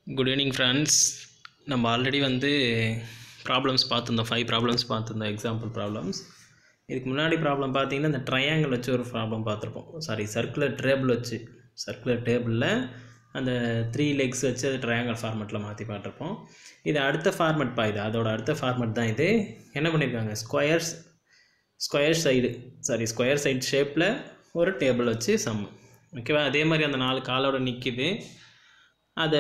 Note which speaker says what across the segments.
Speaker 1: Good evening friends நம்ம already வந்து problems பார்த்துருந்தோம் ஃபைவ் ப்ராப்ளம்ஸ் பார்த்துருந்தோம் எக்ஸாம்பிள் ப்ராப்ளம்ஸ் இதுக்கு முன்னாடி ப்ராப்ளம் பார்த்தீங்கன்னா இந்த ட்ரையாங்கிள் வச்சு ஒரு ப்ராப்ளம் பார்த்துருப்போம் சாரி சர்க்குலர் டேபிள் வச்சு சர்க்குலர் டேபிளில் அந்த த்ரீ லெக்ஸ் வச்சு அது ட்ரையாங்கிள் ஃபார்மெட்டில் மாற்றி பார்த்துருப்போம் இது அடுத்த ஃபார்மெட் பா இது அதோட அடுத்த ஃபார்மெட் தான் இது என்ன பண்ணியிருக்காங்க squares square side sorry square side ஷேப்பில் ஒரு டேபிள் வச்சு சம் ஓகேவா அதே மாதிரி அந்த நாலு காலோட நிற்கிது அதை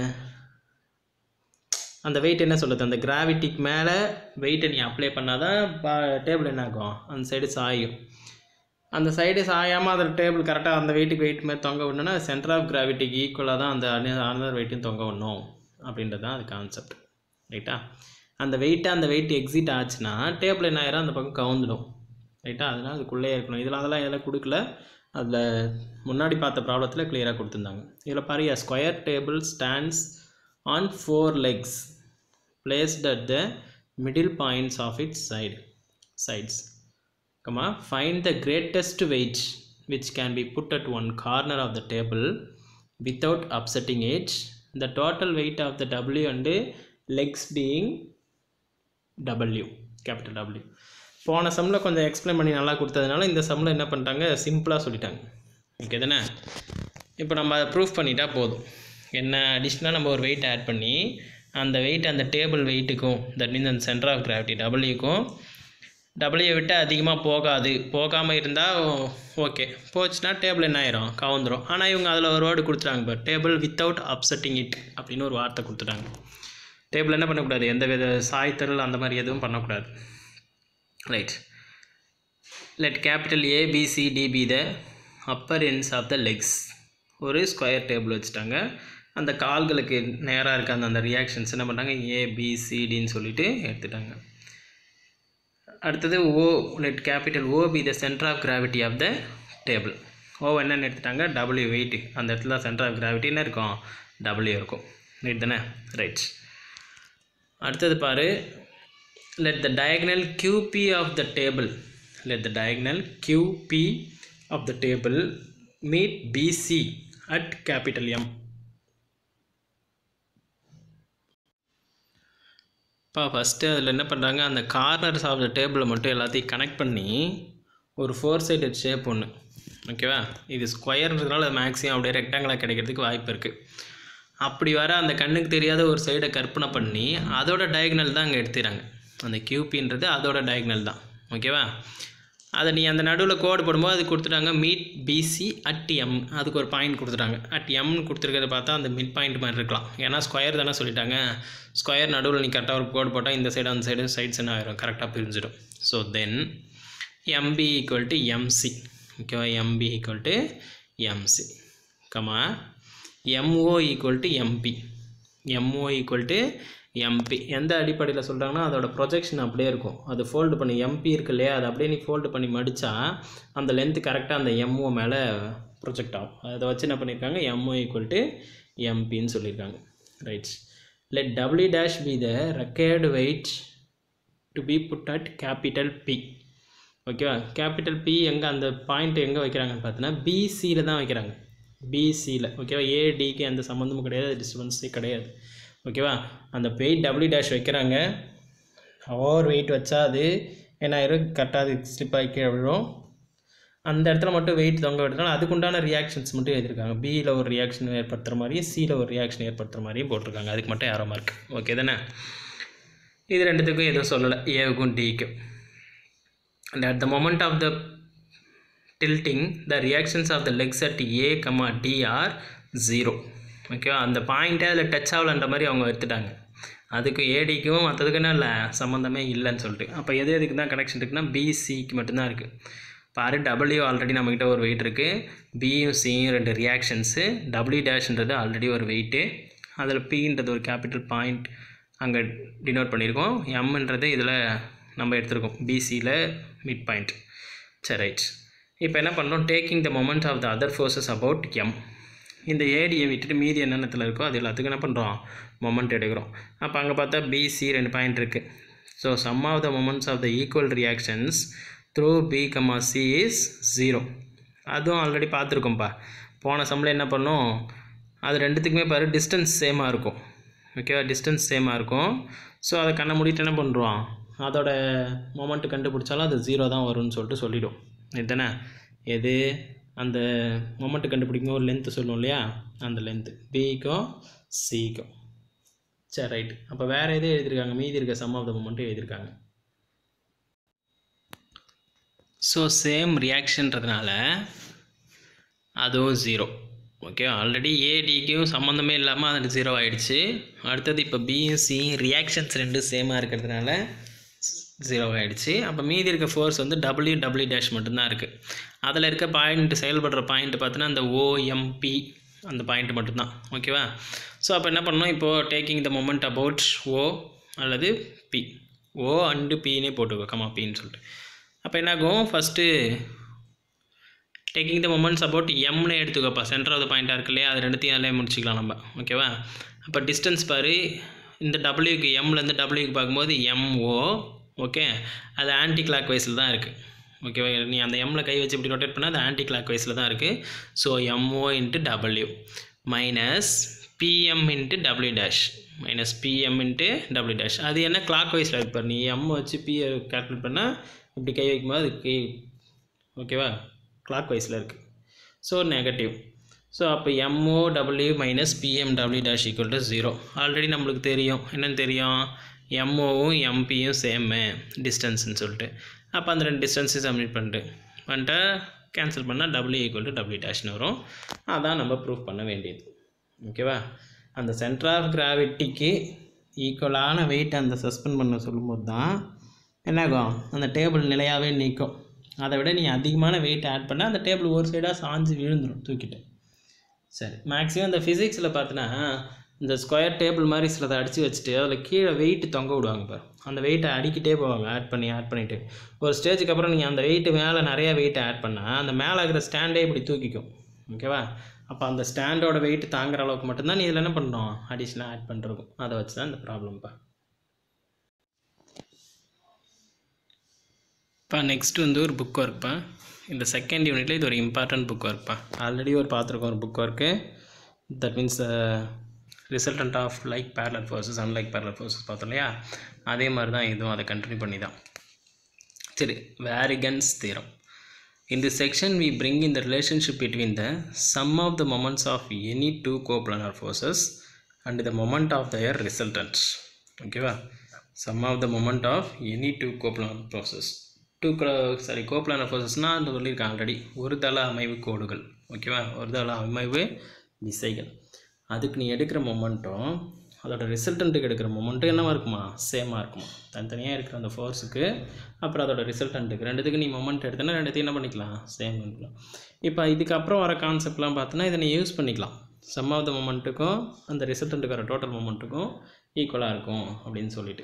Speaker 1: அந்த வெயிட் என்ன சொல்லுது அந்த கிராவிட்டிக்கு மேலே வெயிட்டை நீ அப்ளை பண்ணால் தான் பா டேபிள் என்ன ஆகும் அந்த சைடு சாயும் அந்த சைடு சாயாமல் அந்த டேபிள் கரெக்டாக அந்த வெயிட்டுக்கு வெயிட் மாதிரி தொங்க விடணும்னா சென்டர் ஆஃப் கிராவிட்டிக்கு ஈக்குவலாக தான் அந்த அனதர் வெயிட்டையும் தொங்க விடணும் அப்படின்றது தான் அது கான்செப்ட் ரைட்டா அந்த வெயிட்டை அந்த வெயிட் எக்ஸிட் ஆச்சுன்னா டேபிள் என்ன ஆயிரும் அந்த பக்கம் கவுந்துடும் ரைட்டா அதனால் அதுக்குள்ளே இருக்கணும் இதில் அதெல்லாம் எல்லாம் கொடுக்கல அதில் முன்னாடி பார்த்த ப்ராப்ளத்தில் கிளியராக கொடுத்துருந்தாங்க இதில் பாருங்க square table stands on four legs placed at the middle points of its side sides comma find the greatest weight which can be put at one corner of the table without upsetting age the total weight of the W and legs being W capital W போன சம்மில் கொஞ்சம் explain பண்ணி நல்லா கொடுத்ததுனால இந்த சம்மில் என்ன பண்ணிட்டாங்க சிம்பிளாக சொல்லிட்டாங்க ஓகே தானே இப்போ நம்ம அதை ப்ரூஃப் பண்ணிட்டா போதும் என்ன அடிஷ்னலாக நம்ம ஒரு வெயிட் ஆட் பண்ணி அந்த வெயிட் அந்த டேபிள் வெயிட்டுக்கும் தட் மீன்ஸ் அந்த சென்டர் ஆஃப் கிராவிட்டி டபிள்யூக்கும் டபிள்யூ விட்டு அதிகமாக போகாது போகாமல் இருந்தால் ஓகே போச்சுன்னா டேபிள் என்ன ஆயிரும் கவுந்துரும் ஆனால் இவங்க அதில் ஒரு வேர்டு கொடுத்துட்டாங்க இப்போ டேபிள் வித்தவுட் அப்செட்டிங் இட் அப்படின்னு ஒரு வார்த்தை கொடுத்துட்டாங்க டேபிள் என்ன பண்ணக்கூடாது எந்த வித சாய்த்தல் அந்த மாதிரி எதுவும் பண்ணக்கூடாது right let capital A B C D be the upper ends of the legs ஒரு ஸ்கொயர் டேபிள் வச்சுட்டாங்க அந்த கால்களுக்கு நேராக இருக்க அந்த அந்த ரியாக்ஷன்ஸ் என்ன பண்ணாங்க ஏபிசிடின்னு சொல்லிட்டு எடுத்துட்டாங்க அடுத்தது O let capital O be the centre of gravity of the table O என்னென்னு எடுத்துட்டாங்க டபிள்யூ வெயிட் அந்த இடத்துல சென்டர் ஆஃப் கிராவிட்டி என்ன இருக்கும் டபிள்யூ இருக்கும் ரைட் தானே ரைட் அடுத்தது பாரு let the diagonal qp of the table let the diagonal qp of the table meet bc at capital m இப்போ ஃபஸ்ட்டு அதில் என்ன பண்ணுறாங்க அந்த கார்னர்ஸ் ஆஃப் த டேபிளை மட்டும் எல்லாத்தையும் கனெக்ட் பண்ணி ஒரு ஃபோர் சைடட் ஷேப் ஒன்று ஓகேவா இது ஸ்கொயர்ன்றதுனால மேக்ஸிமம் அப்படியே ரெக்டாங்கிளாக கிடைக்கிறதுக்கு வாய்ப்பு இருக்குது அப்படி வர அந்த கண்ணுக்கு தெரியாத ஒரு சைடை கற்பனை பண்ணி அதோட டயக்னல் தான் அங்கே எடுத்துறாங்க அந்த கியூபின்றது அதோட டயக்னல் தான் ஓகேவா அதை நீ அந்த நடுவில் கோடு போடும்போது அது கொடுத்துட்டாங்க மீட் பிசி அட் எம் அதுக்கு ஒரு பாயிண்ட் கொடுத்துட்டாங்க அட் எம்னு கொடுத்துருக்கிறத பார்த்தா அந்த மிட் பாயிண்ட் மாதிரி இருக்கலாம் ஏன்னா ஸ்கொயர் தானே சொல்லிட்டாங்க ஸ்கொயர் நடுவில் நீ கரெக்டாக ஒரு கோடு போட்டால் இந்த சைடு அந்த சைடு சைட்ஸ் என்ன ஆயிரும் கரெக்டாக பிரிஞ்சிடும் so then MP equal to MC ஓகேவா MP equal to MC comma MO equal to MP MO equal to MP எந்த அடிப்படையில் சொல்கிறாங்கன்னா அதோட ப்ரொஜெக்ஷன் அப்படியே இருக்கும் அது ஃபோல்டு பண்ணி எம்பி இருக்கு இல்லையா அதை அப்படியே நீ ஃபோல்டு பண்ணி மடித்தா அந்த லென்த்து கரெக்டாக அந்த எம்ஓ மேலே ப்ரொஜெக்ட் ஆகும் அதை வச்சு என்ன பண்ணியிருக்காங்க எம்ஓ ஈக்குவல் டு எம்பின்னு சொல்லியிருக்காங்க rights let W dash be the required weight to be put at capital P ஓகேவா கேபிட்டல் பி எங்கே அந்த பாயிண்ட் எங்கே வைக்கிறாங்கன்னு பார்த்தீங்கன்னா பிசியில் தான் வைக்கிறாங்க பிசியில் ஓகேவா ஏடிக்கு எந்த சம்மந்தமும் கிடையாது டிஸ்டர்பன்ஸே கிடையாது ஓகேவா அந்த வெயிட் டபிள்யூ டேஷ் வைக்கிறாங்க ஓவர் வெயிட் வச்சா அது என்ன ஆயிரும் கரெக்டாக அது ஸ்லிப் ஆகி கீழே விழும் அந்த இடத்துல மட்டும் வெயிட் தொங்க விட்டுனால அதுக்குண்டான ரியாக்ஷன்ஸ் மட்டும் எழுதியிருக்காங்க பியில் ஒரு ரியாக்ஷன் ஏற்படுத்துகிற மாதிரியும் சியில் ஒரு ரியாக்ஷன் ஏற்படுத்துகிற மாதிரியும் போட்டிருக்காங்க அதுக்கு மட்டும் யாரோ மார்க் ஓகே தானே இது ரெண்டுத்துக்கும் எதுவும் சொல்லலை ஏவுக்கும் டிக்கும் and at the moment of the tilting the reactions of the legs at A, D are zero ஓகேவா அந்த பாயிண்ட்டே அதில் டச் ஆகலன்ற மாதிரி அவங்க எடுத்துட்டாங்க அதுக்கு ஏடிக்கும் மற்றதுக்கு என்ன இல்லை சம்மந்தமே இல்லைன்னு சொல்லிட்டு அப்போ எது எதுக்கு தான் கனெக்ஷன் இருக்குன்னா பிசிக்கு மட்டும்தான் இருக்குது பாரு டபிள்யூ ஆல்ரெடி நம்மக்கிட்ட ஒரு வெயிட் இருக்குது பியும் சியும் ரெண்டு ரியாக்ஷன்ஸு டபிள்யூ டேஷ்ன்றது ஆல்ரெடி ஒரு வெயிட்டு அதில் பின்றது ஒரு கேபிட்டல் பாயிண்ட் அங்கே டினோட் பண்ணியிருக்கோம் எம்ன்றது இதில் நம்ம எடுத்திருக்கோம் பிசியில் மிட் பாயிண்ட் சரி ரைட் இப்போ என்ன பண்ணுறோம் taking the moment of the other forces about M இந்த ஏடியை விட்டுட்டு மீதி என்னென்னத்தில் இருக்கோ அது எல்லாத்துக்கும் என்ன பண்ணுறோம் மொமெண்ட் எடுக்கிறோம் அப்போ அங்கே பார்த்தா பிசி ரெண்டு பாயிண்ட் இருக்குது so sum of the moments of the equal reactions through B comma C is zero அதுவும் ஆல்ரெடி பார்த்துருக்கோம்ப்பா போன சம்மில் என்ன பண்ணோம் அது ரெண்டுத்துக்குமே பாரு டிஸ்டன்ஸ் சேமாக இருக்கும் ஓகேவா டிஸ்டன்ஸ் சேமாக இருக்கும் ஸோ அதை கண்ணை மூடிட்டு என்ன பண்ணுறோம் அதோட மொமெண்ட்டு கண்டுபிடிச்சாலும் அது ஜீரோ தான் வரும்னு சொல்லிட்டு சொல்லிடும் இதுதானே எது அந்த மொமெண்ட்டு கண்டுபிடிக்கும் ஒரு லென்த்து சொல்லுவோம் இல்லையா அந்த லென்த்து பிக்கும் சிக்கும் சரி ரைட் அப்போ வேறு எது எழுதியிருக்காங்க மீதி இருக்க சம் ஆஃப் த மொமெண்ட்டு எழுதியிருக்காங்க ஸோ சேம் ரியாக்ஷன்றதுனால அதுவும் ஜீரோ ஓகே ஆல்ரெடி ஏடிக்கும் சம்மந்தமே இல்லாமல் அது ஜீரோ ஆகிடுச்சு அடுத்தது இப்போ பியும் சியும் ரியாக்ஷன்ஸ் ரெண்டும் சேமாக இருக்கிறதுனால ஜீரோ ஆகிடுச்சு அப்போ மீதி இருக்க ஃபோர்ஸ் வந்து டபிள்யூ டபிள்யூ டேஷ் மட்டும்தான் இருக்குது அதில் இருக்க பாயிண்ட் செயல்படுற பாயிண்ட் பார்த்தோன்னா அந்த ஓஎம்பி அந்த பாயிண்ட் மட்டும்தான் ஓகேவா ஸோ அப்போ என்ன பண்ணணும் இப்போது taking the moment about O அல்லது பி ஓ அண்டு பின்னே போட்டுக்கோ கமா பின்னு சொல்லிட்டு அப்போ என்னாகும் first taking the moments about எம்னு எடுத்துக்கோப்பா சென்டர் ஆஃப் த பாயிண்ட்டாக இருக்கு இல்லையா அது ரெண்டுத்தையும் அதிலே முடிச்சிக்கலாம் நம்ம ஓகேவா அப்போ டிஸ்டன்ஸ் பாரு இந்த டபிள்யூக்கு எம்லேருந்து டபிள்யூக்கு பார்க்கும்போது எம்ஓ ஓகே அது ஆன்டி கிளாக் வைஸில் தான் இருக்குது ஓகேவா நீ அந்த எம்மில் கை வச்சு இப்படி ரொட்டேட் பண்ணால் அது ஆன்டி கிளாக் வைஸில் தான் இருக்குது so MO into W minus PM into W dash minus PM into W dash அது என்ன கிளாக் வைஸில் இருக்கு பாரு நீ எம் வச்சு பியை கால்குலேட் பண்ணால் இப்படி கை வைக்கும்போது அது கை ஓகேவா கிளாக் வைஸில் இருக்குது ஸோ நெகட்டிவ் ஸோ அப்போ MO W minus PM W dash equal to zero already நம்மளுக்கு தெரியும் என்னன்னு தெரியும் எம்ஓவும் எம்பியும் சேமு டிஸ்டன்ஸ்னு சொல்லிட்டு அப்போ அந்த ரெண்டு டிஸ்டன்ஸையும் சப்மிட் பண்ணிட்டு பண்ணிட்டு கேன்சல் பண்ணால் டபிள்யூ ஈக்குவல் டு டபிள்யூ டேஷ்னு வரும் அதான் நம்ம ப்ரூஃப் பண்ண வேண்டியது ஓகேவா அந்த சென்டர் ஆஃப் கிராவிட்டிக்கு ஈக்குவலான வெயிட் அந்த சஸ்பெண்ட் பண்ண சொல்லும்போது தான் என்னாகும் அந்த டேபிள் நிலையாகவே நிற்கும் அதை விட நீ அதிகமான வெயிட் ஆட் பண்ணால் அந்த டேபிள் ஒரு சைடாக சாஞ்சு விழுந்துடும் தூக்கிட்டு சரி மேக்ஸிமம் இந்த ஃபிசிக்ஸில் பார்த்தீங்கன்னா இந்த ஸ்கொயர் டேபிள் மாதிரி சிலதை அடித்து வச்சுட்டு அதில் கீழே வெயிட் தொங்க விடுவாங்க பாரு அந்த வெயிட்டை அடிக்கிட்டே போவாங்க ஆட் பண்ணி ஆட் பண்ணிவிட்டு ஒரு ஸ்டேஜுக்கு அப்புறம் நீங்கள் அந்த வெயிட்டு மேலே நிறையா வெயிட்டை ஆட் பண்ணால் அந்த மேலே இருக்கிற ஸ்டாண்டே இப்படி தூக்கிக்கும் ஓகேவா அப்போ அந்த ஸ்டாண்டோட வெயிட் தாங்குற அளவுக்கு மட்டும்தான் நீ இதில் என்ன பண்ணணும் அடிஷ்னலாக ஆட் பண்ணுறக்கும் அதை வச்சு தான் இந்த ப்ராப்ளம்ப்பா இப்போ நெக்ஸ்ட் வந்து ஒரு புக் ஒர்க்ப்பா இந்த செகண்ட் யூனிட்டில் இது ஒரு இம்பார்ட்டன்ட் புக் ஒர்க்ப்பா ஆல்ரெடி ஒரு பார்த்துருக்கோம் ஒரு book work that means resultant of like parallel forces unlike parallel forces பார்த்தோம் இல்லையா அதே மாதிரி தான் இதுவும் அதை கண்டினியூ பண்ணி தான் சரி வேரிகன்ஸ் தீரம் In this section, we bring in the relationship between the sum of the moments of any two coplanar forces and the moment of their resultant. ஓகேவா sum of the moment of any two coplanar forces. Two sorry coplanar ஃபோர்ஸஸ்னால் அந்த சொல்லியிருக்காங்க already ஒரு தள அமைவு கோடுகள் ஓகேவா ஒரு தள அமைவு விசைகள் அதுக்கு நீ எடுக்கிற மொமெண்ட்டும் அதோட ரிசல்டண்ட்டுக்கு எடுக்கிற மொமெண்ட்டும் என்னவா இருக்குமா சேமாக இருக்குமா தனித்தனியாக இருக்கிற அந்த ஃபோர்ஸுக்கு அப்புறம் அதோட ரிசல்டண்ட்டுக்கு ரெண்டுத்துக்கு நீ மொமெண்ட் எடுத்தனா ரெண்டுத்தையும் என்ன பண்ணிக்கலாம் சேம் பண்ணிக்கலாம் இப்போ இதுக்கப்புறம் வர கான்செப்ட்லாம் பார்த்தோன்னா இதை நீ யூஸ் பண்ணிக்கலாம் சம் ஆஃப் த மொமெண்ட்டுக்கும் அந்த ரிசல்டண்ட்டுக்கு வர டோட்டல் மொமெண்ட்டுக்கும் ஈக்குவலாக இருக்கும் அப்படின்னு சொல்லிட்டு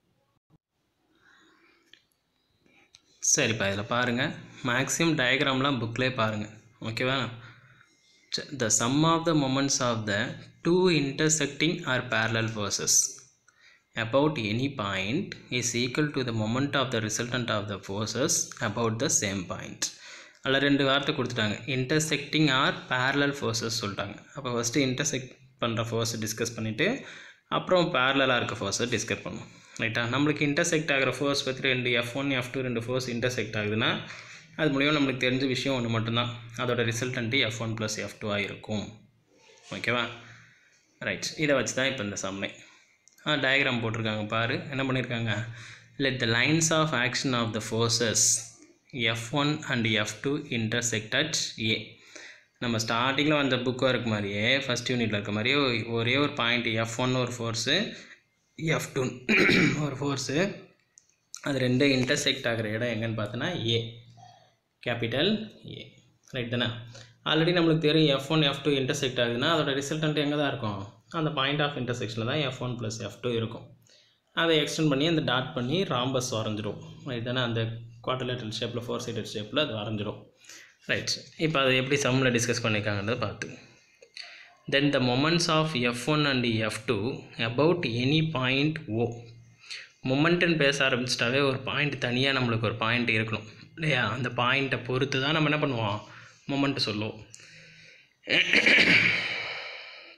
Speaker 1: சரிப்பா இதில் பாருங்கள் மேக்ஸிமம் டயக்ராம்லாம் புக்லேயே பாருங்கள் ஓகேவா the sum of the moments of the two intersecting or parallel forces about any point is equal to the moment of the resultant of the forces about the same point அதில் ரெண்டு வார்த்தை கொடுத்துட்டாங்க intersecting or parallel forces சொல்லிட்டாங்க அப்போ first intersect பண்ணுற force discuss பண்ணிவிட்டு அப்புறம் பேரலாக இருக்க ஃபோர்ஸை டிஸ்கஸ் பண்ணுவோம் ரைட்டா நம்மளுக்கு இன்டர்செக்ட் ஆகிற ஃபோர்ஸ் பற்றி ரெண்டு எஃப் ஒன் எஃப் டூ ரெண்டு ஃபோர்ஸ் இன்டர்செக்ட் ஆகுதுன்னா அது மூலியம் நம்மளுக்கு தெரிஞ்ச விஷயம் ஒன்று மட்டும்தான் அதோட resultant F one plus F டூவாக இருக்கும் ஓகேவா ரைட் இதை வச்சு தான் இப்போ இந்த சம்மை ஆ டயக்ராம் போட்டிருக்காங்க பாரு என்ன பண்ணியிருக்காங்க let the lines of action of the forces F one and F two intersect at A நம்ம ஸ்டார்டிங்கில் வந்த புக் ஒர்க் மாதிரியே ஃபஸ்ட் யூனிட்டில் இருக்க மாதிரியே ஒ- ஒரே ஒரு பாயிண்ட் எஃப் ஒன் ஒரு ஃபோர்ஸு எஃப் டூ ஒரு ஃபோர்ஸு அது ரெண்டு இன்டர்செக்ட் ஆகிற இடம் எங்கன்னு பார்த்தோன்னா ஏ கேபிட்டல் ஏ ரைட் தானே ஆல்ரெடி நம்மளுக்கு தெரியும் F one F two intersect ஆகுதுன்னா அதோட ரிசல்டன்ட் எங்கே தான் இருக்கும் அந்த பாயிண்ட் ஆஃப் இன்டர்செக்ஷனில் தான் F one plus F two இருக்கும் அதை எக்ஸ்டெண்ட் பண்ணி அந்த டாட் பண்ணி ராம்பஸ் வரைஞ்சிரும் ரைட் தானே அந்த குவார்டர்லேட்டல் ஷேப்பில் ஃபோர் சைடட் ஷேப்பில் அது வரைஞ்சிரும் ரைட் இப்போ அது எப்படி சம்மில் டிஸ்கஸ் பண்ணியிருக்காங்கன்றத பார்த்து then the moments of F one and F two about any point O மொமெண்ட்டுன்னு பேச ஆரம்பிச்சிட்டாவே ஒரு பாயிண்ட் தனியாக நம்மளுக்கு ஒரு பாயிண்ட் இருக்கணும் இல்லையா அந்த பாயிண்ட்டை பொறுத்து தான் நம்ம என்ன பண்ணுவோம் மொமெண்ட்டு சொல்லுவோம்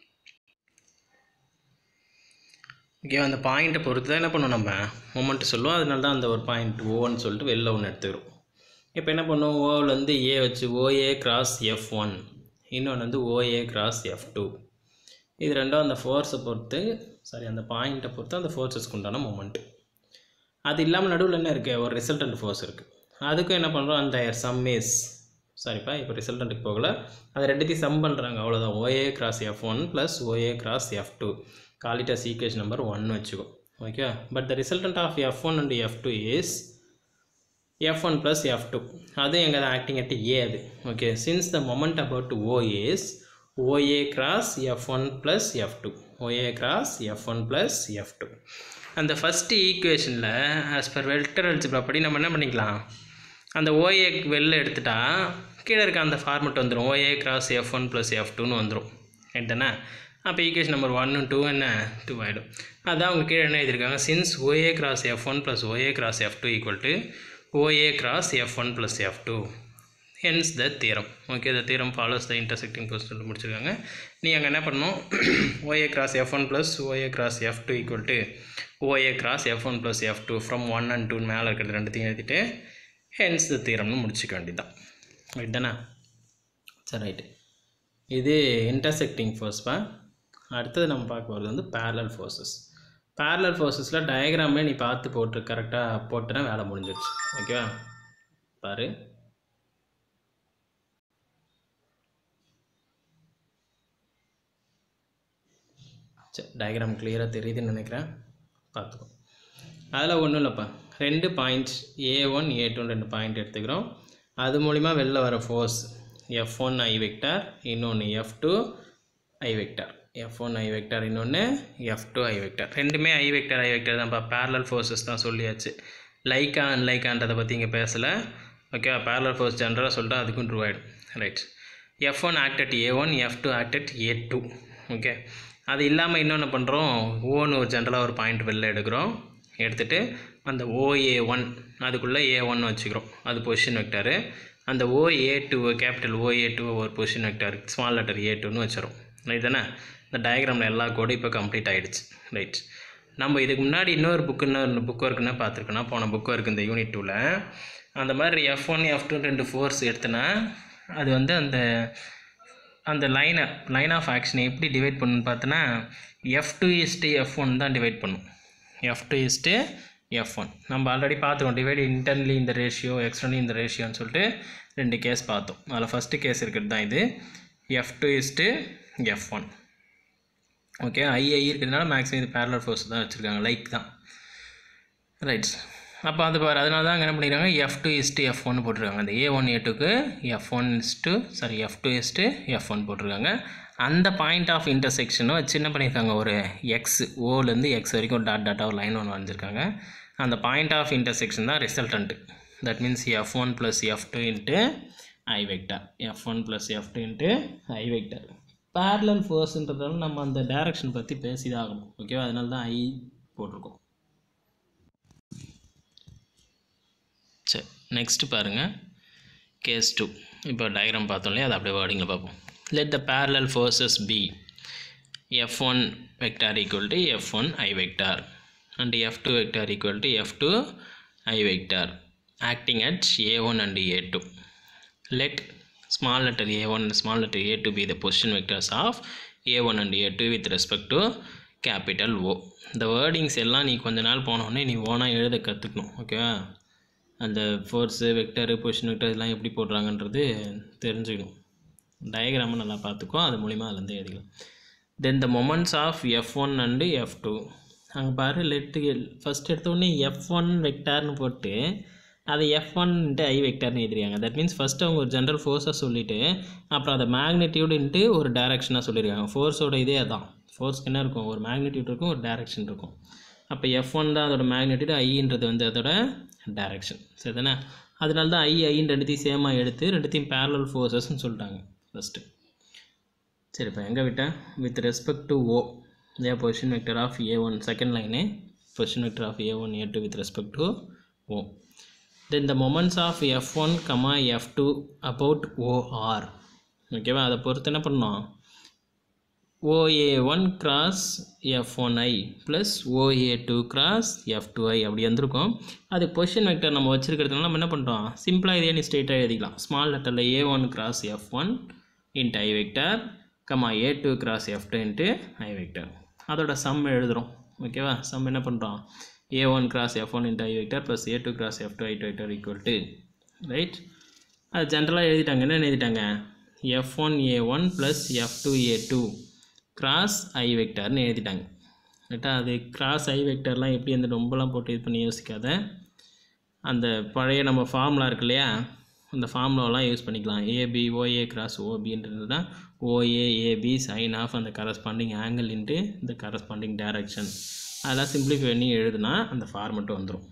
Speaker 1: ஓகேவா அந்த பாயிண்ட்டை பொறுத்து தான் என்ன பண்ணுவோம் நம்ம மொமெண்ட்டு சொல்லுவோம் அதனால தான் அந்த ஒரு பாயிண்ட் ஓன்னு சொல்லிட்டு வெளில ஒன்று எடுத்துக்கிறோம் இப்போ என்ன பண்ணுவோம் ஓவில் வந்து ஏ வச்சு ஓஏ கிராஸ் எஃப் ஒன் இன்னொன்று வந்து ஓஏ கிராஸ் எஃப் டூ இது ரெண்டும் அந்த ஃபோர்ஸை பொறுத்து சாரி அந்த பாயிண்ட்டை பொறுத்து அந்த ஃபோர்ஸஸ்க்கு உண்டான மொமெண்ட்டு அது இல்லாமல் நடுவில் என்ன இருக்குது ஒரு ரிசல்டன்ட் ஃபோர்ஸ் இருக்குது அதுக்கும் என்ன பண்ணுறோம் அந்த சம் இஸ் சாரிப்பா இப்போ ரிசல்டண்ட்டுக்கு போகல அது ரெண்டுத்தையும் சம் பண்ணுறாங்க அவ்வளோதான் OA cross F one plus OA cross F two called as equation number one வச்சுக்கோ okay but the resultant of F one and F two is F one plus F two அது எங்கே acting at A அது okay since the moment about O is OA cross F one plus F two OA cross F one plus F two அந்த first ஈக்குவேஷனில் as per vector algebra படி நம்ம என்ன பண்ணிக்கலாம் அந்த ஓஏ வெளில எடுத்துட்டா கீழே இருக்க அந்த ஃபார்மெட் வந்துடும் OA cross F one plus F டூன்னு வந்துடும் ரைட் தானே அப்போ ஈக்குவேஷன் நம்பர் ஒன்று டூ என்ன டூ ஆகிடும் அதான் அவங்க கீழே என்ன எழுதியிருக்காங்க since OA cross F one plus OA cross F two equal to OA cross F one plus F two hence the theorem okay த தீரம் ஃபாலோஸ் த இன்டர்செக்டிங் போஸ்ட் சொல்லி முடிச்சிருக்காங்க நீ அங்கே என்ன பண்ணணும் OA cross F one plus OA cross F two equal to OA cross F one plus F two from one and two மேலே இருக்கிறது ரெண்டுத்தையும் எழுதிட்டு ஹென்ஸ் த தீரம்னு முடிச்சிக்க வேண்டியதான் ரைட் தானே சரி ரைட்டு இது இன்டர்செக்டிங் ஃபோர்ஸ்ப்பா அடுத்தது நம்ம பார்க்க போகிறது வந்து பேரலல் ஃபோர்ஸஸ் பேரலல் ஃபோர்ஸஸில் டயக்ராமே நீ பார்த்து போட்டு கரெக்டாக போட்டுனா வேலை முடிஞ்சிடுச்சு ஓகேவா பாரு சரி டயக்ராம் கிளியராக தெரியுதுன்னு நினைக்கிறேன் பார்த்துக்கோ அதில் ஒன்றும் இல்லைப்பா ரெண்டு பாயிண்ட்ஸ் ஏ ஒன் ஏ டூன்னு ரெண்டு பாயிண்ட் எடுத்துக்கிறோம் அது மூலிமா வெளில வர force F one i vector இன்னொன்று F two i vector F one i vector இன்னொன்று எஃப் டூ ஐ வெக்டார் ரெண்டுமே ஐ வெக்டார் ஐ வெக்டார் தான்ப்பா பேரலல் ஃபோர்ஸஸ் தான் சொல்லியாச்சு லைக்கா அன்லைக்கான்றதை பற்றி இங்கே பேசலை ஓகே பேரலல் ஃபோர்ஸ் ஜென்ரலாக சொல்லிட்டு அதுக்கும் ட்ரூ ஆகிடும் right F one acted A one F two acted A two okay அது இல்லாமல் இன்னொன்று பண்ணுறோம் ஓன்னு ஒரு ஜென்ரலாக ஒரு பாயிண்ட் வெளில எடுக்கிறோம் எடுத்துகிட்டு அந்த ஓஏ ஒன் அதுக்குள்ளே ஏ ஒன் வச்சுக்கிறோம் அது பொசிஷன் வெக்டாரு அந்த O A two capital O A two ஒரு position vector small letter A டூன்னு வச்சிடும் ரைட் தானே இந்த டயக்ராமில் எல்லா கோடும் இப்போ கம்ப்ளீட் ஆகிடுச்சு ரைட் நம்ம இதுக்கு முன்னாடி இன்னொரு புக்கு இன்னொரு புக் ஒர்க்குன்னா பார்த்துருக்கோன்னா போன புக் ஒர்க் இந்த யூனிட் டூவில் அந்த மாதிரி எஃப் ஒன் எஃப் டூ ரெண்டு ஃபோர்ஸ் எடுத்தனா அது வந்து அந்த அந்த லைனை லைன் ஆஃப் ஆக்ஷனை எப்படி டிவைட் பண்ணுன்னு பார்த்தோன்னா F two is to F one தான் டிவைட் பண்ணும் F two is to F one நம்ம ஆல்ரெடி பார்த்துக்கோம் டிவைட் இன்டர்னலி இந்த ரேஷியோ எக்ஸ்டர்னலி இந்த ரேஷியோன்னு சொல்லிட்டு ரெண்டு கேஸ் பார்த்தோம் அதில் ஃபஸ்ட்டு கேஸ் இருக்கிறது தான் இது F two is to F one okay i i இருக்கிறதுனால மேக்ஸிமம் இது பேரலர் ஃபோர்ஸ் தான் வச்சுருக்காங்க லைக் தான் ரைட்ஸ் அப்போ அது பாரு அதனால தான் என்ன பண்ணிக்கிறாங்க F two is to F one போட்டிருக்காங்க அந்த ஏ ஒன் ஏ டூக்கு F one is to sorry F two is to F one போட்டிருக்காங்க அந்த பாயிண்ட் ஆஃப் இன்டர்செக்ஷனும் வச்சு என்ன பண்ணியிருக்காங்க ஒரு எக்ஸ் ஓலேருந்து எக்ஸ் வரைக்கும் ஒரு டாட் டாட்டாக ஒரு லைன் ஒன்று வரைஞ்சிருக்காங்க அந்த பாயிண்ட் ஆஃப் இன்டர்செக்ஷன் தான் resultant that means F one plus F two into i vector F one plus F two into i vector parallel ஃபோர்ஸ்ன்றதால நம்ம அந்த டைரக்ஷன் பற்றி பேசிதான் ஆகணும் ஓகேவா அதனால தான் ஐ போட்டிருக்கோம் சரி நெக்ஸ்ட்டு பாருங்கள் கேஸ் டூ இப்போ டயக்ராம் பார்த்தோம் இல்லையா அதை அப்படியே வேர்டிங்கில் பார்ப்போம் let the parallel forces be F one vector equal to F one i vector and F two vector equal to F two i vector acting at A one and A two let small letter a1 and small letter a2 be the position vectors of a1 and a2 with respect to capital O இந்த wordings எல்லாம் நீ கொஞ்ச நாள் போனோடனே நீ ஓனாக எழுத கற்றுக்கணும் ஓகேவா அந்த ஃபோர்ஸு வெக்டரு பொசிஷன் வெக்டர் இதெல்லாம் எப்படி போடுறாங்கன்றது தெரிஞ்சுக்கணும் டயக்ராமை நல்லா பார்த்துக்கோ அது மூலிமா அதுலேருந்து எழுதிக்கலாம் then the moments of F one and F two அங்கே பாரு லெட்டு ஃபஸ்ட் எடுத்த உடனே எஃப் ஒன் வெக்டார்னு போட்டு அதை எஃப் ஒன்ட்டு ஐ வெக்டார்னு எழுதிருக்காங்க தட் மீன்ஸ் ஃபஸ்ட்டு அவங்க ஒரு ஜென்ரல் ஃபோர்ஸாக சொல்லிவிட்டு அப்புறம் அதை மேக்னெட்டியூடுன்ட்டு ஒரு டேரெக்ஷனாக சொல்லியிருக்காங்க ஃபோர்ஸோட இதே அதான் ஃபோர்ஸ்க்கு என்ன இருக்கும் ஒரு மேக்னெட்டியூட் இருக்கும் ஒரு டேரெக்ஷன் இருக்கும் அப்போ எஃப் ஒன் தான் அதோட மேக்னெட்டியூட் ஐன்றது வந்து அதோட டேரெக்ஷன் சரி தானே அதனால தான் ஐ ஐன்னு ரெண்டுத்தையும் சேமாக எடுத்து ரெண்டுத்தையும் பேரலல் ஃபோர்ஸஸ்ன்னு சொல்லிட்டாங்க ஃபஸ்ட்டு சரி இப்போ எங்கே விட்டேன் வித் ரெஸ்பெக்ட் டு ஓ இதே position vector of A one second line position vector of A one A two with respect to O then the moments of F one comma F two about or ஓகேவா அதை பொறுத்து என்ன பண்ணோம் OA one cross F one i plus OA two cross F two i அப்படி வந்திருக்கும் அது position vector நம்ம வச்சுருக்கிறதுனால நம்ம என்ன பண்ணுறோம் சிம்பிளாக இதே நீ ஸ்ட்ரெயிட்டாக எழுதிக்கலாம் ஸ்மால் லெட்டரில் A one cross F one into i vector comma A two cross F two into i vector அதோட சம் எழுதுகிறோம் ஓகேவா சம் என்ன பண்ணுறோம் A one cross F one into i vector plus A two cross F two i two vector equal to right அது ஜென்ரலாக எழுதிட்டாங்க என்ன எழுதிட்டாங்க F one A one plus F two A two cross i வெக்டர்னு எழுதிட்டாங்க ரைட்டா அது cross ஐ வெக்டர்லாம் எப்படி அந்த ரொம்பலாம் போட்டு இது பண்ணி யோசிக்காத அந்த பழைய நம்ம ஃபார்முலா இருக்கு இல்லையா அந்த ஃபார்முலாவெலாம் யூஸ் பண்ணிக்கலாம் ஏபி ஓஏ கிராஸ் ஓபின்றது தான் ஓஏ ஏபி சைன் ஆஃப் அந்த கரஸ்பாண்டிங் ஆங்கிள் இன்ட்டு இந்த கரஸ்பாண்டிங் டைரக்ஷன் அதெல்லாம் சிம்பிளிஃபை பண்ணி எழுதுனா அந்த ஃபார்மெட்டு வந்துடும்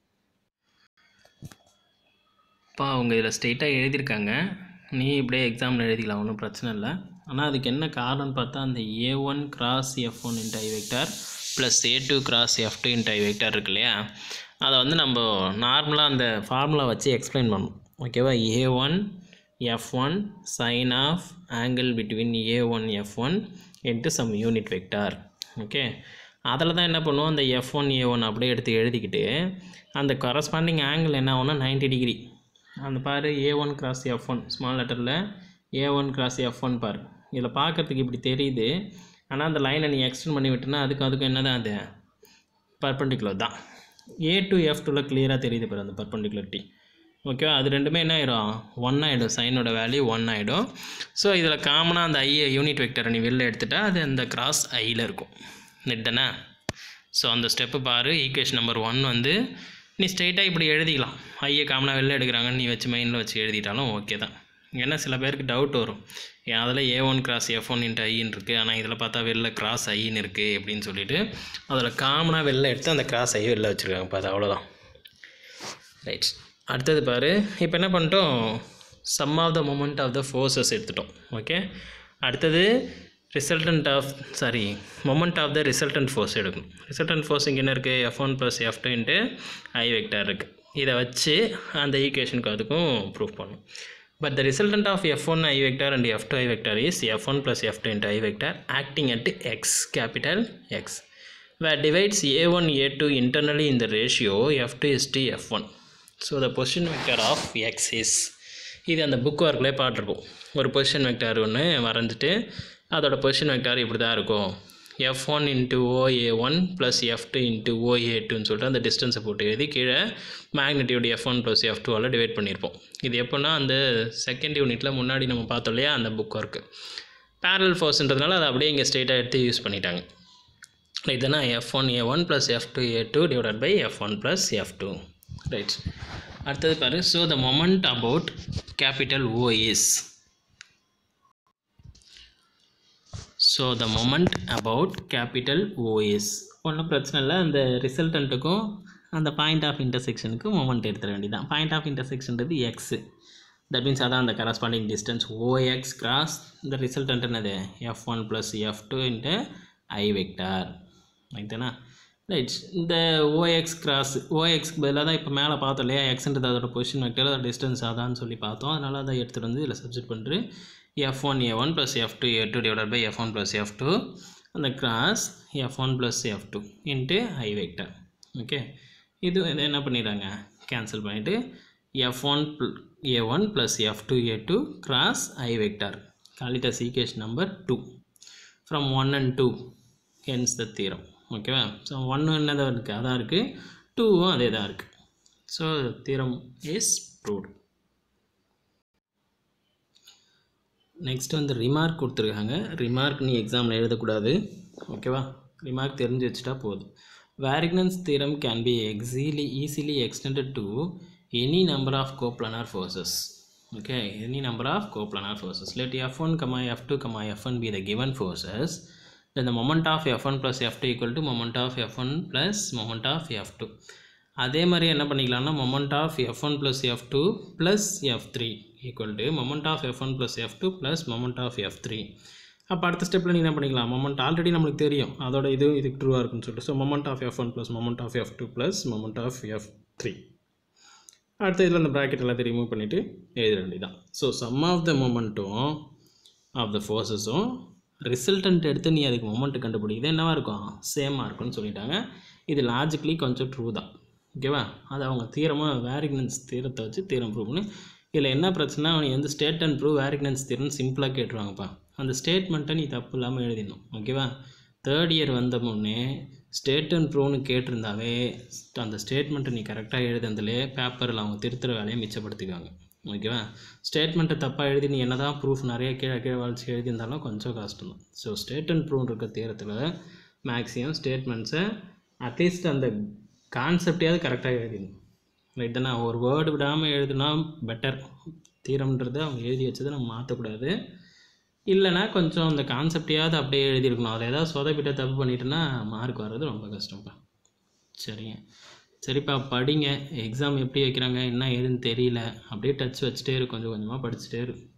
Speaker 1: இப்போ அவங்க இதில் ஸ்ட்ரெயிட்டாக எழுதியிருக்காங்க நீ இப்படியே எக்ஸாமில் எழுதிக்கலாம் ஒன்றும் பிரச்சனை இல்லை ஆனால் அதுக்கு என்ன காரணம்னு பார்த்தா அந்த A one cross F one into i vector plus A two cross F two into i vector இருக்கு இல்லையா அதை வந்து நம்ம நார்மலாக அந்த ஃபார்முலா வச்சு எக்ஸ்பிளைன் பண்ணணும் ஓகேவா A one F one sine of angle between A one F one into some unit vector okay அதில் தான் என்ன பண்ணுவோம் அந்த எஃப் ஒன் ஏ ஒன் அப்படியே எடுத்து எழுதிக்கிட்டு அந்த கரஸ்பாண்டிங் ஆங்கிள் என்ன ஆகும்னா 90 டிகிரி அந்த பாரு A one cross F one small லெட்டரில் A one cross F one பாரு இதில் பார்க்கறதுக்கு இப்படி தெரியுது ஆனால் அந்த லைனை நீ எக்ஸ்டெண்ட் பண்ணி விட்டுனா அதுக்கும் அதுக்கும் என்ன தான் அது பர்பண்டிகுலர் தான் ஏ டு எஃப் டூவில் கிளியராக தெரியுது பாரு அந்த பர்பண்டிகுலரிட்டி ஓகேவா அது ரெண்டுமே என்ன ஆயிடும் ஒன் ஆகிடும் சைனோட வேல்யூ ஒன் ஆகிடும் ஸோ இதில் காமனாக அந்த ஐயை யூனிட் வெக்டரை நீ வெளில எடுத்துட்டா அது அந்த கிராஸ் ஐயில் இருக்கும் நெட் தானே ஸோ அந்த ஸ்டெப்பு பாரு ஈக்குவேஷன் நம்பர் ஒன் வந்து நீ ஸ்ட்ரெயிட்டாக இப்படி எழுதிக்கலாம் ஐயை காமனாக வெளில எடுக்கிறாங்கன்னு நீ வச்சு மைண்டில் வச்சு எழுதிட்டாலும் ஓகே தான் ஏன்னா சில பேருக்கு டவுட் வரும் ஏன் அதில் A one cross F one into ஐன்னு இருக்குது ஆனால் இதில் பார்த்தா வெளில கிராஸ் ஐன்னு இருக்குது அப்படின்னு சொல்லிட்டு அதில் காமனாக வெளில எடுத்து அந்த கிராஸ் ஐ வெளில வச்சுருக்காங்க பார்த்து அவ்வளோதான் ரைட் அடுத்தது பாரு இப்போ என்ன பண்ணிட்டோம் sum of the moment of the forces எடுத்துட்டோம் ஓகே அடுத்தது resultant of sorry moment of the resultant force எடுக்கணும் ரிசல்டன்ட் ஃபோர்ஸ் இங்கே என்ன இருக்குது F one plus F two into i vector இருக்குது இதை வச்சு அந்த ஈக்குவேஷனுக்கு அதுக்கும் ப்ரூஃப் பண்ணணும் but the resultant of F one i vector and F two i vector is F one plus F two into i vector acting at X capital X where divides a1 a2 internally in the ratio f2 is to f1 so the position vector of x is இது அந்த book ஒர்க்லேயே பார்த்துருப்போம் ஒரு position vector ஒன்று வரைஞ்சிட்டு அதோட position vector இப்படி தான் இருக்கும் F one into OA one plus F two into OA டூன்னு சொல்லிட்டு அந்த டிஸ்டன்ஸை போட்டு எழுதி கீழே மேக்னெட்டியோட எஃப் ஒன் ப்ளஸ் எஃப் டூவால் டிவைட் பண்ணியிருப்போம் இது எப்போன்னா அந்த செகண்ட் யூனிட்டில் முன்னாடி நம்ம பார்த்தோம் இல்லையா அந்த புக் ஒர்க்கு பேரல் ஃபோர்ஸ்ன்றதுனால அதை அப்படியே இங்கே ஸ்ட்ரெயிட்டாக எடுத்து யூஸ் பண்ணிட்டாங்க இதுனா F one A one plus F two A two divide by F one plus F two right அடுத்தது பாரு so the moment about capital O is so the moment about capital O is ஒன்றும் பிரச்சனை இல்லை அந்த ரிசல்டண்ட்டுக்கும் அந்த point of இன்டர்செக்ஷனுக்கும் moment எடுத்துட வேண்டியதான் point of இன்டர்செக்ஷன்றது எக்ஸு தட் மீன்ஸ் அதான் அந்த கரஸ்பாண்டிங் டிஸ்டன்ஸ் ஓஎக்ஸ் கிராஸ் இந்த ரிசல்டன்ட் என்னது F one plus F two into i vector ரைட்டானா ரைட் இந்த ஓஎக்ஸ் கிராஸ் ஓஎக்ஸ்க்கு பதிலாக தான் இப்போ மேலே பார்த்தோம் இல்லையா எக்ஸ்ன்றது அதோட பொசிஷன் வெக்டர் அதோட டிஸ்டன்ஸ் அதான்னு சொல்லி பார்த்தோம் அதனால் அதை எடுத்துகிட்டு வந்து இதில் சப்ஜெக்ட் பண்ணிட்டு F one A one plus F two A two divide by F one plus F two அந்த cross F one plus F two into i vector okay இது இதை என்ன பண்ணிடுறாங்க கேன்சல் பண்ணிவிட்டு F one A one plus F two A two cross i vector காலிட்டஸ் equation number two from one and two hence the theorem ஓகேவா so ஒன்று என்னதான் இருக்குது அதான் இருக்குது டூவும் அதே தான் இருக்குது so theorem is proved next வந்து ரிமார்க் கொடுத்துருக்காங்க ரிமார்க் நீ எக்ஸாமில் எழுதக்கூடாது ஓகேவா ரிமார்க் தெரிஞ்சு வச்சுட்டா போதும் Varignon's theorem can be easily easily extended to any number of coplanar forces okay any number of coplanar forces let f1 comma f2 comma f1 be the given forces then the moment of f1 plus f2 equal to moment of f1 plus moment of f2 அதே மாதிரி என்ன பண்ணிக்கலாம்னா moment of f1 plus f2 plus f3 equal to moment of f1 plus f2 plus moment of f3 அப்போ அடுத்த ஸ்டெப்பில் நீ என்ன பண்ணிக்கலாம் மொமெண்ட் ஆல்ரெடி நம்மளுக்கு தெரியும் அதோட இது இதுக்கு ட்ரூவாக இருக்குன்னு சொல்லிட்டு so moment of F one plus moment of F two plus moment of F three அடுத்த இதில் அந்த ப்ராக்கெட் எல்லாத்தையும் ரிமூவ் பண்ணிவிட்டு எழுத வேண்டியதான் ஸோ சம் ஆஃப் த மொமெண்ட்டும் ஆஃப் த ஃபோர்ஸஸும் ரிசல்டன்ட் எடுத்து நீ அதுக்கு மொமெண்ட் கண்டுபிடி இது என்னவா இருக்கும் சேமாக இருக்கும்னு சொல்லிட்டாங்க இது லாஜிக்கலி கொஞ்சம் ட்ரூ தான் ஓகேவா அது அவங்க தீரமாக வேரிக்னன்ஸ் தீரத்தை வச்சு தீரம் ப்ரூவ் பண்ணி இதில் என்ன பிரச்சனை அவன் வந்து ஸ்டேட் அண்ட் ப்ரூவ் வேரிக்னன்ஸ் தீரம்னு சிம்பிளாக கேட்டுருவாங்கப்பா அந்த ஸ்டேட்மெண்ட்டை நீ தப்பு இல்லாமல் எழுதிடணும் ஓகேவா தேர்ட் இயர் வந்த முன்னே ஸ்டேட் அண்ட் ப்ரூவ்னு கேட்டிருந்தாவே அந்த ஸ்டேட்மெண்ட்டை நீ கரெக்டாக எழுதுனதுலே பேப்பரில் அவங்க திருத்துற வேலையை மிச்சப்படுத்திக்குவாங்க ஓகேவா ஸ்டேட்மெண்ட்டை தப்பாக எழுதி நீ என்ன தான் ப்ரூஃப் நிறைய கீழே கீழே வளர்ச்சி எழுதியிருந்தாலும் கொஞ்சம் கஷ்டம் தான் ஸோ ஸ்டேட் அண்ட் ப்ரூவ் இருக்க தீரத்தில் மேக்ஸிமம் ஸ்டேட்மெண்ட்ஸை அட்லீஸ்ட் அந்த கான்செப்டையாவது கரெக்டாக எழுதிடணும் ரைட் தானே ஒரு வேர்டு விடாமல் எழுதுனா பெட்டர் தீரம்ன்றது அவங்க எழுதி வச்சதை நம்ம மாற்றக்கூடாது இல்லைனா கொஞ்சம் அந்த கான்செப்டையாவது அப்படியே எழுதியிருக்கணும் அதில் ஏதாவது சொதப்பிட்ட தப்பு பண்ணிட்டேன்னா மார்க் வர்றது ரொம்ப கஷ்டம்ப்பா சரிங்க சரிப்பா படிங்க எக்ஸாம் எப்படி வைக்கிறாங்க என்ன ஏதுன்னு தெரியல அப்படியே டச் வச்சுட்டே இரு கொஞ்சம் கொஞ்சமாக படிச்சுட்டே இரு